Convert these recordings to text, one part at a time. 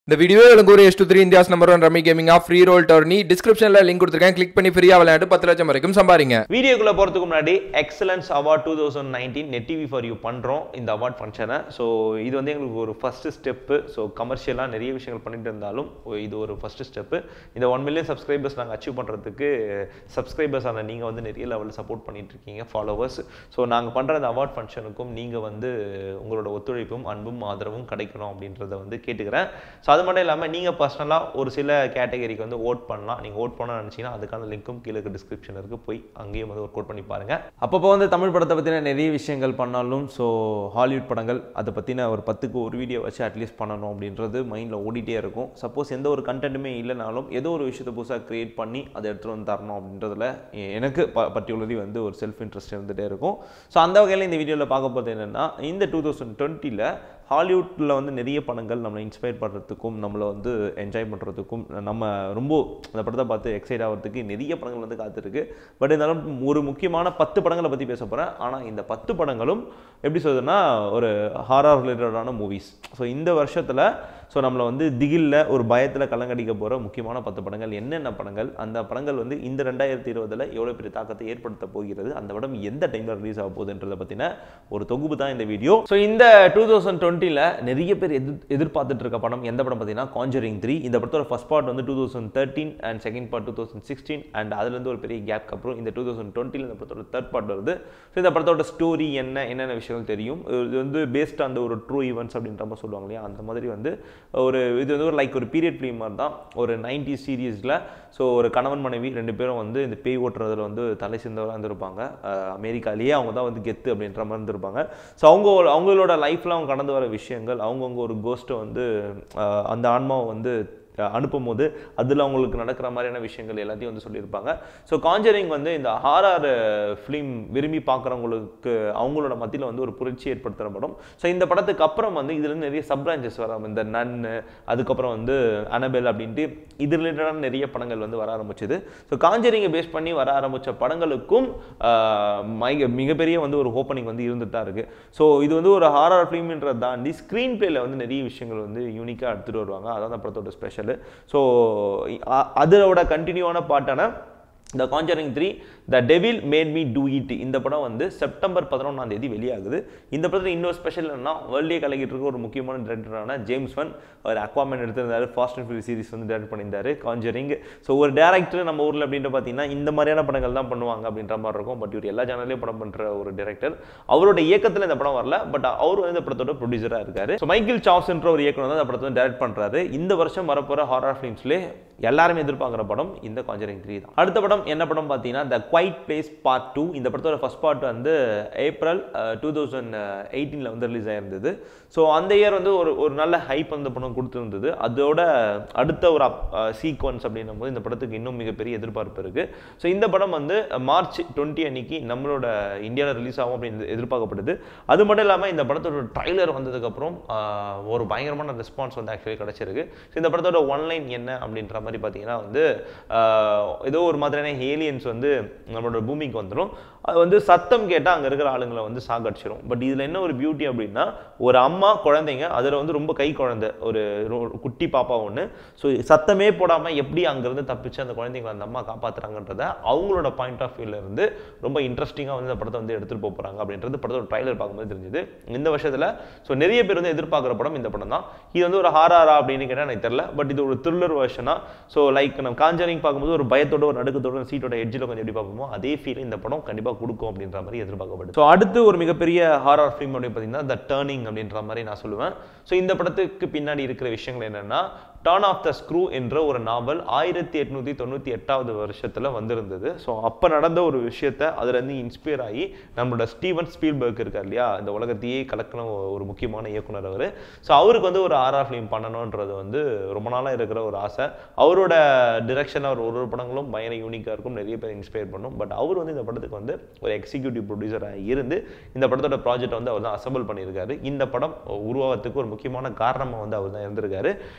இந்த வீடியோ எனக்கு ஒரு எஸ் டூ த்ரீ இந்தியாஸ் number one rummy gaming app free roll tourney டிஸ்கிரிப்ஷனில் லிங்க் கொடுத்துருக்கேன் கிளிக் பண்ணி ஃப்ரீயாக விளையாட்டு பத்து லட்சம் வரைக்கும் சம்பாரிங்க வீடியோக்குள்ள போகிறதுக்கு முன்னாடி excellence award two thousand nineteen net TV for you பண்ணுறோம் இந்த அவார்ட் ஃபங்க்ஷனை ஸோ இது வந்து எங்களுக்கு ஒரு ஃபஸ்ட்டு ஸ்டெப்பு ஸோ கமர்ஷியலாக நிறைய விஷயங்கள் பண்ணிட்டு இருந்தாலும் இது ஒரு ஃபஸ்ட்டு ஸ்டெப்பு இந்த ஒன் மில்லியன் சப்ஸ்கிரைபர்ஸ் நாங்கள் அச்சீவ் பண்ணுறதுக்கு சப்ஸ்கிரைபர்ஸ் ஆன நீங்கள் வந்து நிறைய லெவலில் சப்போர்ட் பண்ணிட்டு இருக்கீங்க ஃபாலோவர்ஸ் ஸோ நாங்கள் பண்ணுற அந்த அவார்ட் ஃபங்க்ஷனுக்கும் நீங்கள் வந்து உங்களோட ஒத்துழைப்பும் அன்பும் ஆதரவும் கிடைக்கணும் அப்படின்றத வந்து கேட்டுக்கிறேன் ஸோ அது மட்டும் இல்லாமல் நீங்கள் பர்சனலாக ஒரு சில கேட்டகரிக்கு வந்து ஓட் பண்ணலாம் நீங்கள் ஓட் பண்ண நினச்சிங்கன்னா அதுக்கான லிங்க்கும் கீழே டிஸ்கிரிப்ஷன் இருக்குது போய் அங்கேயும் வந்து ஒர்க் அவுட் பண்ணி பாருங்கள் அப்பப்போ வந்து தமிழ் படத்தை பற்றின நிறைய விஷயங்கள் பண்ணாலும் ஸோ ஹாலிவுட் படங்கள் அதை பற்றின ஒரு பத்துக்கு ஒரு வீடியோ வச்சு அட்லீஸ்ட் பண்ணணும் அப்படின்றது மைண்டில் ஓடிட்டே இருக்கும் சப்போஸ் எந்த ஒரு கண்டென்ட்டுமே இல்லைனாலும் ஏதோ ஒரு விஷயத்தை புதுசாக க்ரியேட் பண்ணி அதை எடுத்துகிட்டு வந்து தரணும் அப்படின்றதுல எ- எனக்கு ப பர்டிகுலர்லி வந்து ஒரு செல்ஃப் இன்ட்ரெஸ்ட் இருந்துகிட்டே இருக்கும் ஸோ அந்த வகையில் இந்த வீடியோவில் பார்க்க போகிறது என்னென்னா இந்த டூ தௌசண்ட் டுவெண்ட்டியில் ஹாலிவுட்டில் வந்து நிறைய படங்கள் நம்மளை இன்ஸ்பயர் பண்ணுறதுக்கும் நம்மளை வந்து என்ஜாய் பண்ணுறதுக்கும் நம்ம ரொம்ப அந்த படத்தை பார்த்து எக்ஸைட் ஆகிறதுக்கு நிறைய படங்கள் வந்து காத்திருக்கு பட் இருந்தாலும் ஒரு முக்கியமான பத்து படங்களை பற்றி பேச போகிறேன் ஆனால் இந்த பத்து படங்களும் எப்படி சொல்றதுன்னா ஒரு ஹாரர் ரிலேட்டடான மூவிஸ் ஸோ இந்த வருஷத்தில் ஸோ நம்மளை வந்து திகில்ல ஒரு பயத்தில் கலங்கடிக்க போகிற முக்கியமான பத்து படங்கள் என்னென்ன படங்கள் அந்த படங்கள் வந்து இந்த ரெண்டாயிரத்தி இருபதில் எவ்வளோ பெரிய தாக்கத்தை ஏற்படுத்த போகிறது அந்த படம் எந்த டைமில் ரிலீஸ் ஆக போகுதுன்றதை பற்றின ஒரு தொகுப்பு தான் இந்த வீடியோ ஸோ இந்த டூ தௌசண்ட் டுவெண்ட்டியில் நிறைய பேர் எதிர் எதிர்பார்த்துட்டு இருக்க படம் எந்த படம் பார்த்தீங்கன்னா காஞ்சரிங் த்ரீ இந்த படத்தோட ஃபர்ஸ்ட் பார்ட் வந்து two thousand thirteen and second part two thousand sixteen and அதுலேருந்து ஒரு பெரிய கேப்க்கு அப்புறம் இந்த டூ தௌசண்ட் டுவெண்ட்டியில் இந்த படத்தோட தேர்ட் பார்ட் வருது ஸோ இந்த படத்தோட ஸ்டோரி என்ன என்னென்ன விஷயங்கள் தெரியும் இது வந்து பேஸ்ட் அந்த ஒரு ட்ரூ ஈவெண்ட்ஸ் அப்படின்ற மாதிரி சொல்லுவாங்க இல்லையா அந்த மாதிரி வந்து ஒரு இது வந்து ஒரு லைக் ஒரு பீரியட் ஃபிலிம் மாதிரி தான் ஒரு நைன்டி சீரீஸில் ஸோ ஒரு கணவன் மனைவி ரெண்டு பேரும் வந்து இந்த பேய் ஓட்டுறதுல வந்து தலை சிறந்தவராக இருந்திருப்பாங்க அஹ் அமெரிக்காலேயே அவங்க தான் வந்து கெத்து அப்படின்ற மாதிரி இருந்திருப்பாங்க ஸோ அவங்க ஒரு- அவங்களோட லைஃப்பில் அவங்க கடந்து வர விஷயங்கள் அவங்கவுங்க ஒரு கோஸ்ட்டை வந்து அஹ் அந்த ஆன்மாவை வந்து அஹ் அனுப்பும் போது அதில் அவங்களுக்கு நடக்கிற மாதிரியான விஷயங்கள் எல்லாத்தையும் வந்து சொல்லியிருப்பாங்க ஸோ காஞ்சரிங் வந்து இந்த ஹாரர் ஃபிலிம் விரும்பி பார்க்குறவங்களுக்கு அவங்களோட மத்தியில் வந்து ஒரு புரட்சி ஏற்படுத்துகிற படம் ஸோ இந்த படத்துக்கு அப்புறம் வந்து இதுலேருந்து நிறைய சப் பிரான்ச்சஸ் வர இந்த நன்னு அதுக்கப்புறம் வந்து அனபெல் அப்படின்ட்டு இது ரிலேட்டடான நிறைய படங்கள் வந்து வர ஆரம்பிச்சது ஸோ காஞ்சரிங்கை பேஸ் பண்ணி வர ஆரம்பித்த படங்களுக்கும் ஆஹ், மிக மிகப்பெரிய வந்து ஒரு ஓப்பனிங் வந்து இருந்துட்டு தான் இருக்குது ஸோ இது வந்து ஒரு ஹாரர் ஃபிலிம்ன்றதை தாண்டி ஸ்க்ரீன் பிளேல வந்து நிறைய விஷயங்கள் வந்து யூனிக்காக எடுத்துகிட்டு வருவாங்க அதான் அந்த படத்தோட ஸ்பெஷல் ஸோ அதோட கண்டினியூவான பாட்டான the conjuring three the devil made me do it இந்த படம் வந்து செப்டம்பர் பதினொன்றாம் தேதி வெளியாகுது இந்த படத்தில் இன்னொரு ஸ்பெஷல் என்னன்னா வேர்ல்டே கலக்கிட்டு இருக்க ஒரு முக்கியமான டேரக்டரான ஜேம்ஸ் ஃபன் அவர் அக்வாமேன் எடுத்திருந்தாரு ஃபாஸ்ட் அண்ட் ஃபியூரி சீரிஸ் வந்து டேரக்ட் பண்ணியிருந்தாரு காஞ்சரிங் ஸோ ஒரு டேரக்டர் நம்ம ஊரில் அப்படின்ட்டு பார்த்தீங்கன்னா இந்த மாதிரியான படங்கள் தான் பண்ணுவாங்க அப்படின்ற மாதிரி இருக்கும் பட் இவர் எல்லா சேனல்லையும் படம் பண்ணுற ஒரு டேரக்டர் அவரோட இயக்கத்தில் இந்த படம் வரல பட் அவர் வந்து இந்த படத்தோட ப்ரொடியூசராக இருக்காரு ஸோ மைக்கேல் சாப்ஸ்ன்ற ஒரு இயக்குனர் தான் இந்த படத்தை டேரக்ட் பண்ணுறாரு இந்த வருஷம் வரப்போகிற ஹாரர் ஃபிலிம்ஸ்லேயே எல்லாருமே எதிர்பார்க்குற படம் இந்த காஞ்சரிங் த்ரீ தான் அடுத்த படம் என்ன படம் பார்த்தீங்கன்னா the quiet place part two இந்த படத்தோட ஃபர்ஸ்ட் பார்ட் வந்து ஏப்ரல் டூ தௌசண்ட் எயிட்டீனில் வந்து ரிலீஸ் ஆயிருந்தது ஸோ அந்த இயர் வந்து ஒரு ஒரு நல்ல ஹைப் அந்த படம் கொடுத்துருந்தது அதோட அடுத்த ஒரு சீக்வன்ஸ் அப்படின்னும் போது இந்த படத்துக்கு இன்னும் மிகப்பெரிய எதிர்பார்ப்பு இருக்குது ஸோ இந்த படம் வந்து மார்ச் டுவெண்ட்டி அன்னைக்கு நம்மளோட இந்தியாவில் ரிலீஸ் ஆகும் அப்படின்னு எதிர்பார்க்கப்படுது அது மட்டும் இல்லாமல் இந்த படத்தோட ட்ரைலர் வந்ததுக்கப்புறம் ஆஹ், ஒரு பயங்கரமான ரெஸ்பான்ஸ் வந்து ஆக்சுவலி கிடச்சிருக்கு ஸோ இந்த படத்தோட ஒன்லைன் என்ன அப்படின்ற மாதிரி பார்த்தீங்கன்னா வந்து ஆஹ், ஏதோ ஒரு மாதிரியான ஏலியன்ஸ் வந்து நம்மளோட பூமிக்கு வந்துடும் அது வந்து சத்தம் கேட்டால் அங்கே இருக்கிற ஆளுங்களை வந்து சாகடிச்சிடும் பட் இதில் என்ன ஒரு பியூட்டி அப்படின்னா ஒரு அம்மா குழந்தைங்க அதில் வந்து ரொம்ப கை குழந்தை ஒரு ரொ- குட்டி பாப்பா ஒன்று ஸோ சத்தமே போடாமல் எப்படி அங்கேருந்து தப்பிச்சு அந்த குழந்தைங்களை அந்த அம்மா காப்பாற்றுறாங்கன்றத அவங்களோட பாயிண்ட் ஆஃப் வியூல இருந்து ரொம்ப இன்ட்ரெஸ்டிங்காக வந்து இந்த படத்தை வந்து எடுத்துகிட்டு போக போகிறாங்க அப்படின்றது படத்தோட ட்ரைலர் பார்க்கும்போது தெரிஞ்சுது இந்த வருஷத்தில் ஸோ நிறைய பேர் வந்து எதிர்பார்க்குற படம் இந்த படம் தான் இது வந்து ஒரு ஹாராரா அப்படின்னு கேட்டால் எனக்கு தெரியல பட் இது ஒரு த்ரில்லர் வெர்ஷனா ஸோ லைக் நம்ம காஞ்சரிங் பார்க்கும்போது ஒரு பயத்தோட ஒரு நடுக்கத்தோட சீட்டோட எட்ஜில் கொஞ்சம் எப்படி பார்ப்போமோ அதே ஃபீல் இந்த படம் கண்டிப்பாக கொடுக்கும் அப்படின்ற மாதிரி எதிர்பார்க்கப்படுது ஸோ அடுத்து ஒரு மிகப்பெரிய ஹாரர் ஃபிலிம் அப்படின்னு பார்த்தீங்கன்னா த டேர்னிங் அப்படின்ற மாதிரி நான் சொல்லுவேன் ஸோ இந்த படத்துக்கு பின்னாடி இருக்கிற விஷயங்கள் என்னன்னா டர்ன் ஆஃப் த ஸ்க்ரூ என்ற ஒரு நாவல் ஆயிரத்தி எட்நூற்றி தொண்ணூற்றி எட்டாவது வருஷத்தில் வந்திருந்தது ஸோ அப்போ நடந்த ஒரு விஷயத்த அதுலேருந்து இன்ஸ்பயர் ஆகி நம்மளோட ஸ்டீவன் ஸ்பீல்பர்க் இருக்கார் இல்லையா இந்த உலகத்தையே கலக்கின ஒரு முக்கியமான இயக்குனர் அவர் ஸோ அவருக்கு வந்து ஒரு ஆர்ஆர் ஃபிலிம் பண்ணணுன்றது வந்து ரொம்ப நாளாக இருக்கிற ஒரு ஆசை அவரோட டிரெக்ஷன் அவர் ஒரு ஒரு படங்களும் பயங்கர யூனிக்காக இருக்கும் நிறைய பேர் இன்ஸ்பயர் பண்ணும் பட் அவர் வந்து இந்த படத்துக்கு வந்து ஒரு எக்ஸிக்யூட்டிவ் ப்ரொடியூசராக இருந்து இந்த படத்தோட ப்ராஜெக்ட் வந்து அவர் தான் அசம்பிள் பண்ணியிருக்காரு இந்த படம் உருவாகிறதுக்கு ஒரு முக்கியமான காரணமாக வந்து அவர் தான் இருந்திருக்காரு இந்த படத்தோட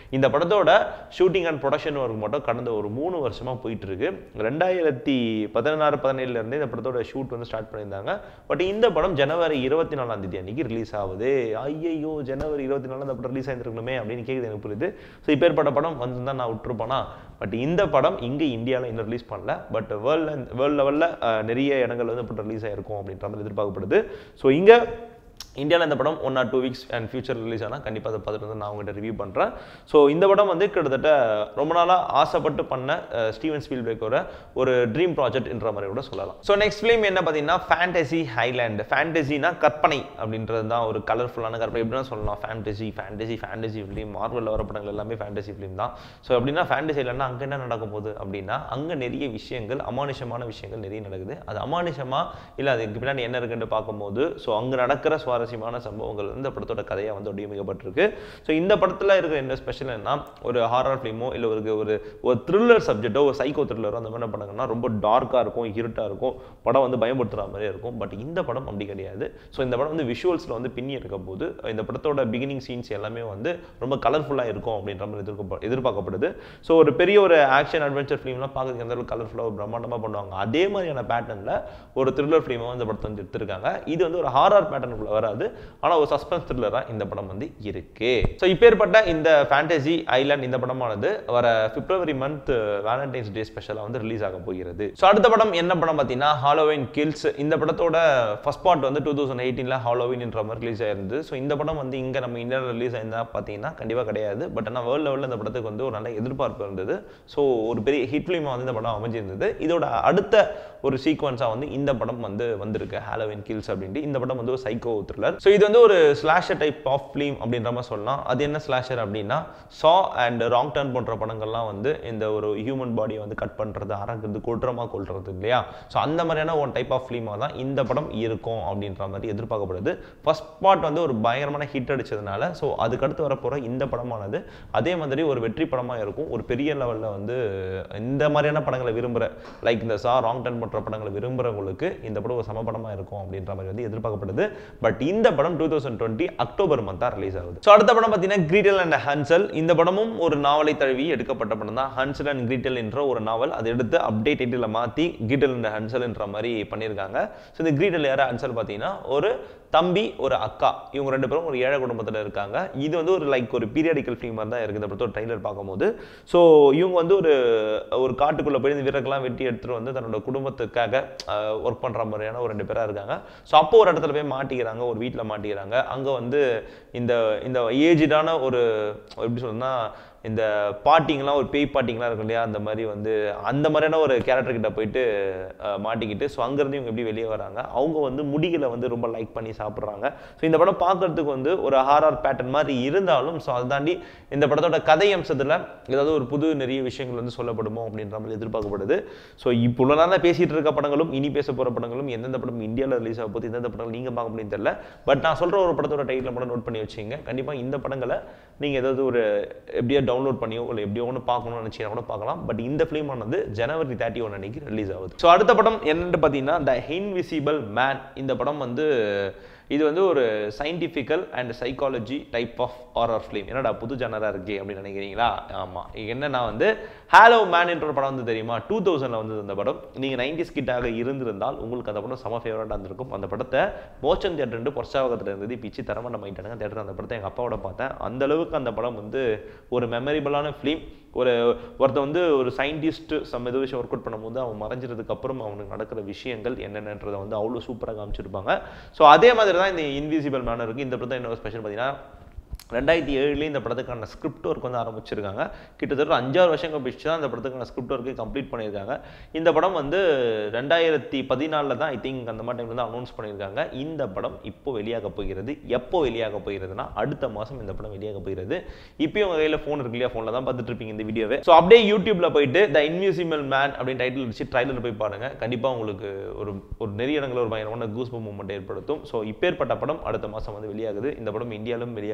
படத்தோட ஷூட்டிங் அண்ட் ப்ரொடக்ஷன் ஒர்க் மட்டும் கடந்த ஒரு மூணு வருஷமாக போயிட்டு இருக்கு ரெண்டாயிரத்தி பதினாறு பதினேழுலேருந்து இந்த படத்தோட ஷூட் வந்து ஸ்டார்ட் பண்ணியிருந்தாங்க பட் இந்த படம் ஜனவரி இருபத்தி நாலாம் தேதி அன்னைக்கு ரிலீஸ் ஆகுது ஐயையோ ஜனவரி இருபத்தி நாலாம் அந்த படம் ரிலீஸ் ஆயிருக்கணுமே அப்படின்னு கேட்குது எனக்கு புரியுது ஸோ இப்பேற்பட்ட படம் வந்திருந்தா நான் விட்டுருப்பேனா பட் இந்த படம் இங்கே இந்தியாவில் இன்னும் ரிலீஸ் பண்ணல பட் வேர்ல்டில் வேர்ல்ட் லெவலில் நிறைய இடங்கள் வந்து படம் ரிலீஸ் ஆயிருக்கும் அப்படின்ற மாதிரி எதிர்பார்க்கப்படுது ஸோ இங்கே இந்தியாவில் இந்த படம் one or two weeks and future release ஆனால் கண்டிப்பாக அதை பார்த்துட்டு வந்து நான் உங்கள்கிட்ட ரிவ்யூ பண்ணுறேன் ஸோ இந்த படம் வந்து கிட்டத்தட்ட ரொம்ப நாளாக ஆசைப்பட்டு பண்ண அஹ், ஸ்டீவன் ஸ்பீல்பேக்கோட ஒரு ட்ரீம் ப்ராஜெக்ட்ன்ற மாதிரி கூட சொல்லலாம் ஸோ நெக்ஸ்ட் ஃபிலிம் என்ன பார்த்தீங்கன்னா ஃபேண்டசி ஹைலேண்ட் ஃபேண்டசினா கற்பனை அப்படின்றது தான் ஒரு கலர்ஃபுல்லான கற்பனை எப்படின்னா சொல்லலாம் ஃபேண்டசி ஃபேண்டசி ஃபேண்டசி ஃபிலிம் மார்வலில் வர படங்கள் எல்லாமே ஃபேண்டசி ஃபிலிம் தான் ஸோ அப்படின்னா ஃபேண்டசி இல்லைன்னா அங்கே என்ன நடக்கும் போகுது அப்படின்னா அங்கே நிறைய விஷயங்கள் அமானுஷமான விஷயங்கள் நிறைய நடக்குது அது அமானுஷமா இல்லை அதுக்கு பின்னாடி என்ன இருக்குன்னு பார்க்கும்போது ஸோ அங்கே நடக்கிற சுவாரஸ்யமான சம்பவங்கள் வந்து இந்த படத்தோட கதையாக வந்து வடிவமைக்கப்பட்டிருக்கு ஸோ இந்த படத்தில் இருக்கிற என்ன ஸ்பெஷல் என்ன ஒரு ஹாரர் ஃபிலிமோ இல்லை ஒரு ஒரு ஒரு த்ரில்லர் சப்ஜெக்டோ ஒரு சைக்கோ த்ரில்லரோ அந்த மாதிரி என்ன பண்ணாங்கன்னா ரொம்ப டார்க்காக இருக்கும் இருட்டாக இருக்கும் படம் வந்து பயமுறுத்துற மாதிரியே இருக்கும் பட் இந்த படம் அப்படி கிடையாது ஸோ இந்த படம் வந்து விஷுவல்ஸில் வந்து பின்னி இருக்க போது இந்த படத்தோட பிகினிங் சீன்ஸ் எல்லாமே வந்து ரொம்ப கலர்ஃபுல்லாக இருக்கும் அப்படின்ற மாதிரி எதிர்க்க எதிர்பார்க்கப்படுது ஸோ ஒரு பெரிய ஒரு ஆக்ஷன் அட்வென்ச்சர் ஃபிலிம்லாம் பார்க்கறதுக்கு எந்த அளவுக்கு கலர்ஃபுல்லாக பிரம்மாண்டமாக பண்ணுவாங்க அதே மாதிரியான பேட்டர்னில் ஒரு த்ரில்லர் ஃபிலிமை வந்து இந்த படத்தை வந்து எடுத்திருக்காங்க இது வந்து ஒரு ஹாரர் பேட்டர்னுக்குள்ள வராது ஆனால் ஒரு சஸ்பென்ஸ் த்ரில்லராக இந்த படம் வந்து இருக்கு ஸோ இப்பேற்பட்ட இந்த ஃபேண்டசி ஐலாண்ட் இந்த படமானது வர பிப்ரவரி மந்த் வேலண்டைன்ஸ் டே ஸ்பெஷலாக வந்து ரிலீஸ் ஆக போகிறது ஸோ அடுத்த படம் என்ன படம் பார்த்தீங்கன்னா ஹாலோவின் கில்ஸ் இந்த படத்தோட ஃபர்ஸ்ட் பார்ட் வந்து டூ தௌசண்ட் எயிட்டீனில் ஹாலோவின்ன்ற மாதிரி ரிலீஸ் ஆயிருந்து ஸோ இந்த படம் வந்து இங்கே நம்ம இந்தியாவில் ரிலீஸ் ஆயிருந்தா பார்த்தீங்கன்னா கண்டிப்பாக கிடையாது பட் ஆனால் வேர்ல்டு லெவலில் இந்த படத்துக்கு வந்து ஒரு நல்ல எதிர்பார்ப்பு இருந்தது ஸோ ஒரு பெரிய ஹிட் ஃபிலிமாக வந்து இந்த படம் அமைஞ்சிருந்தது இதோட அடுத்த ஒரு சீக்வன்ஸாக வந்து இந்த படம் வந்து வந்திருக்கு ஹாலோவின் கில்ஸ் அப்படின்ட்டு இந்த படம் வந்து ஒரு சைக்கோ த்ரில்லர் ஸோ இது வந்து ஒரு ஸ்லாஷர் டைப் ஆஃப் ஃபிலிம் அப்படின்ற மாதிரி சொல்லலாம் அது என்ன ஸ்லாஷர் அப்படின்னா சா அண்ட் ராங் டர்ன் போன்ற படங்கள்லாம் வந்து இந்த ஒரு ஹியூமன் பாடியை வந்து கட் பண்ணுறது அறக்குறது கொல்றமா கொல்றது இல்லையா ஸோ அந்த மாதிரியான ஒரு டைப் ஆஃப் ஃபிலிமாக தான் இந்த படம் இருக்கும் அப்படின்ற மாதிரி எதிர்பார்க்கப்படுது ஃபர்ஸ்ட் பார்ட் வந்து ஒரு பயங்கரமான ஹிட் அடிச்சதுனால ஸோ அதுக்கடுத்து வரப்போகிற இந்த படமானது அதே மாதிரி ஒரு வெற்றி படமாக இருக்கும் ஒரு பெரிய லெவலில் வந்து இந்த மாதிரியான படங்களை விரும்புகிற லைக் இந்த சா ராங் டர்ன் போன்ற படங்களை விரும்புகிறவங்களுக்கு இந்த படம் ஒரு சம படமாக இருக்கும் அப்படின்ற மாதிரி வந்து எதிர்பார்க்கப்படுது பட் இந்த படம் two thousand twenty October month தான் ரிலீஸ் ஆகுது ஸோ அடுத்த படம் பார்த்தீங்கன்னா கிரீட்டல் அண்ட் ஹன்சல் இந்த படமும் ஒரு நாவலை தழுவி எடுக்கப்பட்ட படம் தான் ஹன்சல் அண்ட் கிரீட்டல் என்ற ஒரு நாவல் அதை எடுத்து அப்டேட் டைட்டில் மாற்றி கிரீட்டல் அண்ட் ஹன்சல் என்ற மாதிரி பண்ணியிருக்காங்க ஸோ இந்த கிரீட்டல் யாரா ஹன்சல் பார்த்தீங்கன்னா ஒரு தம்பி ஒரு அக்கா இவங்க ரெண்டு பேரும் ஒரு ஏழை குடும்பத்தில் இருக்காங்க இது வந்து ஒரு லைக் ஒரு பீரியாடிக்கல் ஃபிலிம் மாதிரி தான் இருக்குது இந்த படத்தோட ட்ரைலர் பார்க்கும்போது ஸோ இவங்க வந்து ஒரு ஒரு காட்டுக்குள்ளே போய் இந்த வீரர்கள்லாம் வெட்டி எடுத்துகிட்டு வந்து தன்னோட குடும்பத்துக்காக ஒர்க் பண்ணுற மாதிரியான ஒரு ரெண்டு பேராக இருக்காங்க ஸோ அப்போ ஒரு இடத்துல போய் மாட்டிக்கிறாங்க ஒரு வீட்டில் மாட்டிக்கிறாங்க அங்கே வந்து இந்த இந்த ஏஜ்டான ஒரு எப்படி சொல்லணும்னா இந்த பாட்டிங்கெலாம் ஒரு பேய் பாட்டிங்கெலாம் இருக்கும் இல்லையா அந்த மாதிரி வந்து அந்த மாதிரியான ஒரு கேரக்டர் கிட்ட போயிட்டு அஹ், மாட்டிக்கிட்டு ஸோ அங்கேருந்து இவங்க எப்படி வெளியே வராங்க அவங்க வந்து முடிகளை வந்து ரொம்ப லைக் பண்ணி சாப்பிட்றாங்க ஸோ இந்த படம் பார்க்கறதுக்கு வந்து ஒரு ஹாரர் பேட்டர்ன் மாதிரி இருந்தாலும் ஸோ அதை தாண்டி இந்த படத்தோட கதை அம்சத்தில் ஏதாவது ஒரு புது நிறைய விஷயங்கள் வந்து சொல்லப்படுமோ அப்படின்ற மாதிரி எதிர்பார்க்கப்படுது ஸோ இப்போ உள்ள நாள் தான் பேசிகிட்டு இருக்க படங்களும் இனி பேச போகிற படங்களும் எந்தெந்த படம் இந்தியாவில் ரிலீஸ் ஆக போகுது எந்தெந்த படங்கள் நீங்கள் பார்க்க முடியும் தெரியல பட் நான் சொல்கிற ஒரு படத்தோட டைட்டில் மட்டும் நோட் பண்ணி வச்சுங்க கண்டிப்பாக இந்த படங்களை நீங்கள் ஏதாவது ஒரு எப்படியோ டவுன்லோட் பண்ணியோ இல்லை எப்படியோ ஒன்று பார்க்கணும்னு நினச்சிங்கன்னா கூட பார்க்கலாம் பட் இந்த ஃபிலிம் ஆனது ஜனவரி தேர்ட்டி ஒன் அன்னைக்கு ரிலீஸ் ஆகுது ஸோ அடுத்த படம் என்னன்னு பார்த்தீங்கன்னா த இன்விசிபிள் மேன் இந்த படம் வந்து இது வந்து ஒரு scientifical and psychology type of horror film என்னடா புது ஜனராக இருக்கே அப்படின்னு நினைக்கிறீங்களா ஆமாம் என்னன்னா வந்து ஹாலோ மேன் என்ற ஒரு படம் வந்து தெரியுமா டூ தௌசண்டில் வந்து அந்த படம் நீங்கள் நைன்டிஸ் கிட்டாக இருந்திருந்தால் உங்களுக்கு அந்த படம் செம ஃபேவரட்டாக இருந்திருக்கும் அந்த படத்தை மோச்சன் தேட்டர் ரெண்டு பொற்சாவகத்தில் இருந்தது பிச்சு தரமான மைண்டானுங்க தேட்டர் அந்த படத்தை எங்கள் அப்பாவோட பார்த்தேன் அந்த அளவுக்கு அந்த படம் வந்து ஒரு மெமரிபிளான ஃபிலிம் ஒரு ஒருத்தன் வந்து ஒரு சயின்டிஸ்ட் சம் ஏதோ விஷயம் ஒர்க் அவுட் பண்ணும்போது அவன் மறைஞ்சதுக்கு அப்புறம் அவனுக்கு நடக்கிற விஷயங்கள் என்னென்னன்றதை வந்து அவ்வளோ சூப்பராக காமிச்சிருப்பாங்க ஸோ அதே மாதிரி தான் இந்த இன்விசிபிள் மேனர் இருக்குது இந்த படத்தை என்ன ஸ்பெஷல் பார்த்தீங்கன்னா ரெண்டாயிரத்தி ஏழுலேயே இந்த படத்துக்கான ஸ்கிரிப்ட் ஒர்க் வந்து ஆரம்பிச்சிருக்காங்க கிட்டத்தட்ட அஞ்சாறு வருஷம் கழிச்சு தான் இந்த படத்துக்கான ஸ்கிரிப்ட் ஒர்க்கை கம்ப்ளீட் பண்ணியிருக்காங்க இந்த படம் வந்து ரெண்டாயிரத்தி பதினாலில் தான் ஐ திங்க் அந்த மாதிரி டைமில் தான் அனௌன்ஸ் பண்ணியிருக்காங்க இந்த படம் இப்போ வெளியாக போகிறது எப்போ வெளியாக போகிறதுனா அடுத்த மாதம் இந்த படம் வெளியாக போகிறது இப்போயும் உங்கள் கையில் ஃபோன் இருக்கு இல்லையா ஃபோனில் தான் பார்த்துட்டு இருப்பீங்க இந்த வீடியோவை ஸோ அப்படியே யூடியூப்ல போயிட்டு த இன்விசிபிள் மேன் அப்படின்னு டைட்டில் வச்சு ட்ரைலர் போய் பாருங்க கண்டிப்பாக உங்களுக்கு ஒரு ஒரு நிறைய இடங்களில் ஒரு பயங்கரமான கூஸ் மூமெண்ட் ஏற்படுத்தும் ஸோ இப்பேற்பட்ட படம் அடுத்த மாதம் வந்து வெளியாகுது இந்த படம் இந்தியாவிலும் வெளியாகும் அப்படின்ற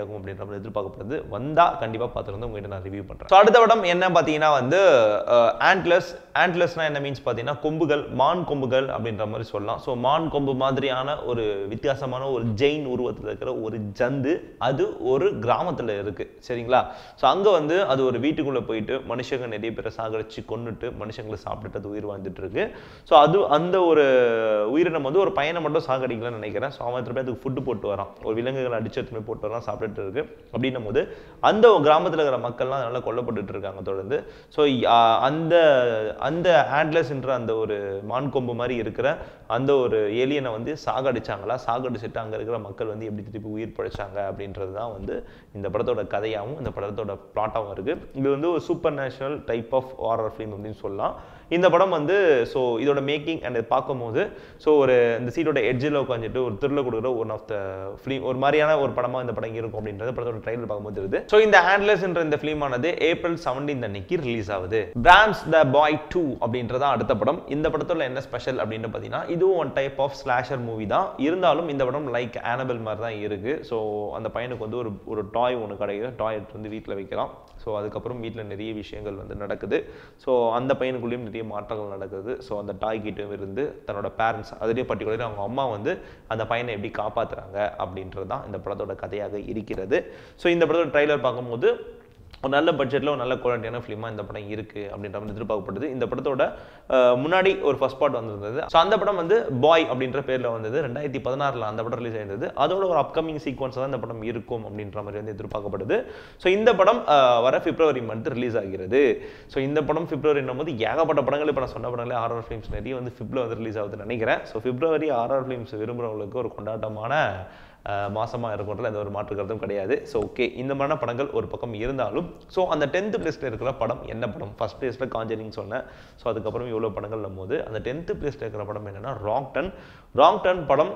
நம்ம எதிர்பார்க்கப்படுது வந்தால் கண்டிப்பாக பார்த்துருந்து உங்ககிட்ட நான் ரிவ்யூ பண்ணுறேன் ஸோ அடுத்த படம் என்ன பார்த்தீங்கன்னா வந்து ஆண்ட்லஸ் ஆண்ட்லஸ்னா என்ன மீன்ஸ் பார்த்தீங்கன்னா கொம்புகள் மான் கொம்புகள் அப்படின்ற மாதிரி சொல்லலாம் ஸோ மான் கொம்பு மாதிரியான ஒரு வித்தியாசமான ஒரு ஜெயின் உருவத்தில் இருக்கிற ஒரு ஜந்து அது ஒரு கிராமத்தில் இருக்குது சரிங்களா ஸோ அங்கே வந்து அது ஒரு வீட்டுக்குள்ளே போயிட்டு மனுஷங்க நிறைய பேரை சாகடிச்சு கொன்னுட்டு மனுஷங்களை சாப்பிட்டுட்டு அது உயிர் வாழ்ந்துட்டு இருக்கு ஸோ அது அந்த ஒரு உயிரினம் வந்து ஒரு பையனை மட்டும் சாகடிக்கலாம்னு நினைக்கிறேன் ஸோ அவன் திருப்பி அதுக்கு ஃபுட்டு போட்டு வரான் ஒரு விலங்குகள் அடிச்சு எடுத்துன்னு போய் போட்டு வரான் சாப்பிட்டுட்டு இருக்கு அப்படின்னும் போது அந்த கிராமத்தில் இருக்கிற மக்கள்லாம் அதனால கொல்லப்பட்டுட்டு இருக்காங்க தொடர்ந்து ஸோ அந்த அந்த ஆண்ட்லஸ்ன்ற அந்த ஒரு மான் கொம்பு மாதிரி இருக்கிற அந்த ஒரு ஏலியனை வந்து சாகடிச்சாங்களா சாகடிச்சுட்டு அங்கே இருக்கிற மக்கள் வந்து எப்படி திருப்பி உயிர் படைச்சாங்க அப்படின்றது தான் வந்து இந்த படத்தோட கதையாகவும் இந்த படத்தோட பிளாட்டாகவும் இருக்குது இது வந்து ஒரு supernatural type of horror film அப்படின்னு சொல்லலாம் இந்த படம் வந்து ஸோ இதோட மேக்கிங் அண்ட் பார்க்கும்போது ஸோ ஒரு இந்த சீட்டோட எட்ஜில் உட்காந்துட்டு ஒரு திருள கொடுக்குற ஒன் ஆஃப் த ஃபிலிம் ஒரு மாதிரியான ஒரு படமாக இந்த படம் இருக்கும் அப்படின்றது படத்தோட ட்ரைலர் பார்க்கும்போது தெரியுது ஸோ இந்த ஹேண்ட்லெஸ்ன்ற இந்த ஃபிலிம் ஆனது ஏப்ரல் செவன்டீன் அன்னைக்கு ரிலீஸ் ஆகுது பிரான்ஸ் த பாய் டூ அப்படின்றதான் அடுத்த படம் இந்த படத்தில் என்ன ஸ்பெஷல் அப்படின்னு பார்த்தீங்கன்னா இதுவும் one type of slasher movie தான் இருந்தாலும் இந்த படம் லைக் ஆனபல் மாதிரி தான் இருக்கு ஸோ அந்த பையனுக்கு வந்து ஒரு ஒரு டாய் ஒன்று கிடைக்குது டாய் எடுத்து வந்து வீட்டில் வைக்கலாம் ஸோ அதுக்கப்புறம் வீட்டில் நிறைய விஷயங்கள் வந்து நடக்குது ஸோ அந்த பையனுக்குள்ளேயும் நிறைய மாற்றங்கள் நடக்குது ஸோ அந்த டாய் கிட்டும் இருந்து தன்னோட பேரண்ட்ஸ் அதுலேயே பர்டிகுலர் அவங்க அம்மா வந்து அந்த பையனை எப்படி காப்பாற்றுறாங்க அப்படின்றது தான் இந்த படத்தோட கதையாக இருக்கிறது ஸோ இந்த படத்தோட ட்ரைலர் பார்க்கும்போது ஒரு நல்ல பட்ஜெட்டில் ஒரு நல்ல குவாலிட்டியான ஃபிலிமாக இந்த படம் இருக்குது அப்படின்ற மாதிரி எதிர்பார்க்கப்படுது இந்த படத்தோட அஹ், முன்னாடி ஒரு ஃபர்ஸ்ட் பார்ட் வந்திருந்தது ஸோ அந்த படம் வந்து பாய் அப்படின்ற பேரில் வந்தது ரெண்டாயிரத்தி பதினாறில் அந்த படம் ரிலீஸ் ஆயிருந்தது அதோட ஒரு அப்கமிங் சீக்வன்ஸ் தான் இந்த படம் இருக்கும் அப்படின்ற மாதிரி வந்து எதிர்பார்க்கப்படுது ஸோ இந்த படம் அஹ், வர பிப்ரவரி மந்த் ரிலீஸ் ஆகிறது ஸோ இந்த படம் பிப்ரவரின்னும் போது ஏகப்பட்ட படங்கள் இப்போ நான் சொன்ன படங்களே ஆர்ஆர் ஃபிலிம்ஸ் நிறைய வந்து ஃபிப்ல வந்து ரிலீஸ் ஆகுதுன்னு நினைக்கிறேன் ஸோ பிப்ரவரி ஆர்ஆர் ஃபிலிம்ஸ் விரும்புகிறவங்களுக்கு ஒரு கொண்டாட்டமான அஹ், மாசமா இருக்கும்ன்றதுல எந்த ஒரு மாற்று கருத்தும் கிடையாது ஸோ ஓகே இந்த மாதிரியான படங்கள் ஒரு பக்கம் இருந்தாலும் ஸோ அந்த டென்த் பிளேஸ்ல இருக்கிற படம் என்ன படம் ஃபர்ஸ்ட் பிளேஸ்ல காஞ்சரிங் சொன்னேன் ஸோ அதுக்கப்புறம் இவ்வளோ படங்கள் போது அந்த டென்த் பிளேஸ்ல இருக்கிற படம் என்னன்னா ராங் டன் ராங் டர்ன் படம்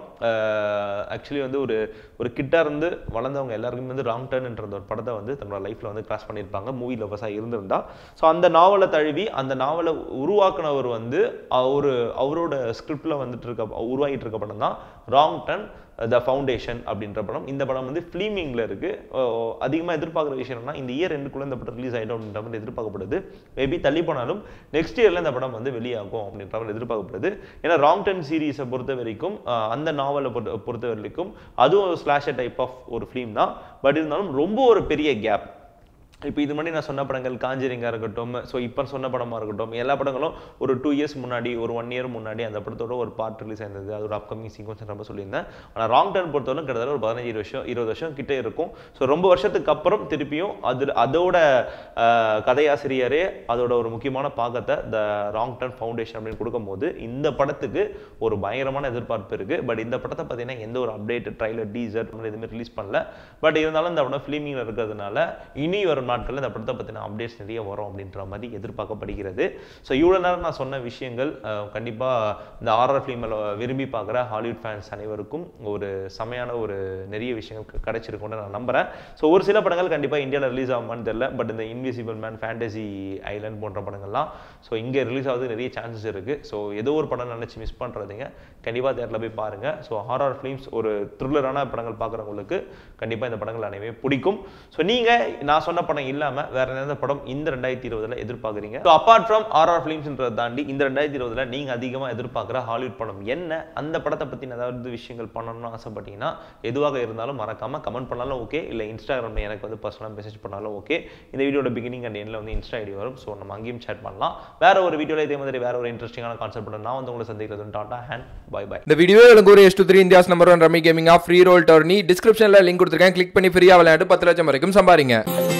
ஆக்சுவலி வந்து ஒரு ஒரு கிட்ட இருந்து வளர்ந்தவங்க எல்லாருக்குமே வந்து ராங் டர்ன்ன்ற ஒரு படத்தை வந்து தன்னோட லைஃப்ல வந்து கிராஸ் பண்ணியிருப்பாங்க மூவி லவர்ஸாக இருந்திருந்தா ஸோ அந்த நாவலை தழுவி அந்த நாவலை உருவாக்குனவர் வந்து அவரு அவரோட ஸ்கிரிப்ட்ல வந்துட்டு இருக்க உருவாகிட்டு இருக்க படம் தான் ராங் டர்ன் த ஃபவுண்டேஷன் அப்படின்ற படம் இந்த படம் வந்து ஃபிலிமிங்கில் இருக்கு அதிகமாக எதிர்பார்க்குற விஷயம் என்னன்னா இந்த இயர் ரெண்டுக்குள்ள இந்த படம் ரிலீஸ் ஆகிடும் அப்படின்ற மாதிரி எதிர்பார்க்கப்படுது மேபி தள்ளி போனாலும் நெக்ஸ்ட் இயரில் இந்த படம் வந்து வெளியாகும் அப்படின்ற மாதிரி எதிர்பார்க்கப்படுது ஏன்னா ராங் டென் சீரீஸை பொறுத்த வரைக்கும் அஹ், அந்த நாவலை பொறுத்த பொறுத்த வரைக்கும் அதுவும் ஸ்லாஷர் டைப் ஆஃப் ஒரு ஃபிலிம் தான் பட் இருந்தாலும் ரொம்ப ஒரு பெரிய கேப் இப்போ இது முன்னாடி நான் சொன்ன படங்கள் காஞ்சரிங்காக இருக்கட்டும் ஸோ இப்போ சொன்ன படமாக இருக்கட்டும் எல்லா படங்களும் ஒரு டூ இயர்ஸ் முன்னாடி ஒரு ஒன் இயர் முன்னாடி அந்த படத்தோட ஒரு பார்ட் ரிலீஸ் ஆயிருந்தது அதோட அப்கமிங் சீக்வன்ஸ் நம்ம சொல்லியிருந்தேன் ஆனால் ராங் டர்ன் பொறுத்தவரை கிட்டத்தட்ட ஒரு பதினஞ்சு வருஷம் இருபது வருஷம் கிட்டே இருக்கும் ஸோ ரொம்ப வருஷத்துக்கு அப்புறம் திருப்பியும் அது அதோட அஹ், கதையாசிரியரே அதோட ஒரு முக்கியமான பாகத்தை த ராங் டர்ன் ஃபவுண்டேஷன் அப்படின்னு கொடுக்கும்போது இந்த படத்துக்கு ஒரு பயங்கரமான எதிர்பார்ப்பு இருக்கு பட் இந்த படத்தை பார்த்தீங்கன்னா எந்த ஒரு அப்டேட் ட்ரைலர் டீசர் எதுவுமே ரிலீஸ் பண்ணல பட் இருந்தாலும் இந்த படம் ஃபிலிமிங்கில் இருக்கிறதுனால இனி வரும் நாட்களில் இந்த படத்தை பற்றின அப்டேட்ஸ் நிறைய வரும் அப்படின்ற மாதிரி எதிர்பார்க்கப்படுகிறது ஸோ இவ்வளோ நேரம் நான் சொன்ன விஷயங்கள் கண்டிப்பாக இந்த ஆர்ஆர் ஃபிலிமில் விரும்பி பார்க்குற ஹாலிவுட் ஃபேன்ஸ் அனைவருக்கும் ஒரு செமையான ஒரு நிறைய விஷயங்கள் க- கிடைச்சிருக்கும்னு நான் நம்புகிறேன் ஸோ ஒரு சில படங்கள் கண்டிப்பாக இந்தியாவில் ரிலீஸ் ஆகுமான்னு தெரியல பட் இந்த இன்விசிபிள் மேன் ஃபேண்டசி ஐலண்ட் போன்ற படங்கள்லாம் ஸோ இங்கே ரிலீஸ் ஆகுது நிறைய சான்சஸ் இருக்குது ஸோ ஏதோ ஒரு படம் நினச்சி மிஸ் பண்ணுறதுங்க கண்டிப்பாக தேட்டரில் போய் பாருங்கள் ஸோ ஹாரர் ஃபிலிம்ஸ் ஒரு த்ரில்லரான படங்கள் பார்க்குறவங்களுக்கு கண்டிப்பாக இந்த படங்கள் அனைவரும் பிடிக்கும் ஸோ நீங்கள் நான் சொன்ன படம் இல்லாமல் வேற எந்த படம் இந்த ரெண்டாயிரத்தி இருபதுல எதிர்பார்க்குறீங்க ஸோ அப்பார்ட் ஃப்ரம் ஆர்ஆர் ஃபிலிம்ஸ்ன்றதை தாண்டி இந்த ரெண்டாயிரத்தி இருபதுல நீங்கள் அதிகமாக எதிர்பார்க்குற ஹாலிவுட் படம் என்ன அந்த படத்தை பற்றின ஏதாவது விஷயங்கள் பண்ணணும்னு ஆசைப்பட்டீங்கன்னா எதுவாக இருந்தாலும் மறக்காமல் கமெண்ட் பண்ணாலும் ஓகே இல்லை இன்ஸ்டாகிராமில் எனக்கு வந்து பர்சனலாக மெசேஜ் பண்ணாலும் ஓகே இந்த வீடியோட பிகினிங் அண்ட் எண்டில் வந்து இன்ஸ்டா ஐடி வரும் ஸோ நம்ம அங்கேயும் சேட் பண்ணலாம் வேற ஒரு வீடியோவில் இதே மாதிரி வேற ஒரு இன்ட்ரெஸ்டிங்கான கான்செப்ட் நான் வந்து உங்களை சந்திக்கிறது டாட்டா ஹேண்ட் பை பை இந்த வீடியோ எனக்கு ஒரு எஸ் டூ த்ரீ இந்தியாஸ் number one rummy gaming app free roll tourney டிஸ்கிரிப்ஷனில் லிங்க் கொடுத்துருக்கேன் கிளிக் பண்ணி ஃப்ரீயாக விளையாண்டு பத்து லட்சம் வரைக்கும் சம்பாரிங்க